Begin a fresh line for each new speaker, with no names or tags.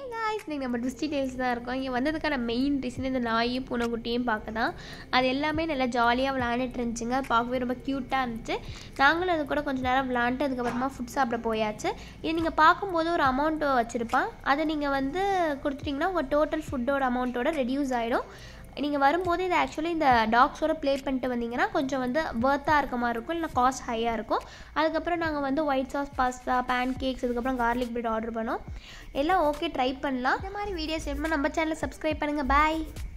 guys இன்னைக்கு நம்ம twisty tales தான் இருக்கோம் இங்கே வந்ததுக்கான மெயின் ரீசன் இந்த நாயும் பூனைக்குட்டியும் பார்க்க தான் அது எல்லாமே நல்லா ஜாலியாக விளாண்டுட்டு இருந்துச்சுங்க அது பார்க்கவே ரொம்ப க்யூட்டாக இருந்துச்சு நாங்களும் அது கூட கொஞ்சம் நேரம் விளாண்டுட்டு அதுக்கப்புறமா ஃபுட் சாப்பிட போயாச்சு இது நீங்கள் பார்க்கும்போது ஒரு அமௌண்ட் வச்சுருப்பான் அதை நீங்கள் வந்து கொடுத்துட்டிங்கன்னா உங்கள் டோட்டல் ஃபுட்டோட அமௌண்ட்டோட ரெடியூஸ் ஆகிடும் நீங்கள் வரும்போது இது ஆக்சுவலி இந்த டாக்ஸோட ப்ளே பண்ணிட்டு வந்தீங்கன்னா கொஞ்சம் வந்து ஒர்த்தாக இருக்க மாதிரி இருக்கும் இல்லை காஸ்ட் ஹையாக இருக்கும் அதுக்கப்புறம் நாங்கள் வந்து white sauce pasta pancakes அதுக்கப்புறம் கார்லிக் பிரெட் ஆர்டர் பண்ணோம் எல்லாம் ஓகே ட்ரை பண்ணலாம் இந்த மாதிரி வீடியோஸ் வேணுமா நம்ம சேனலை சப்ஸ்கிரைப் பண்ணுங்கள் பாய்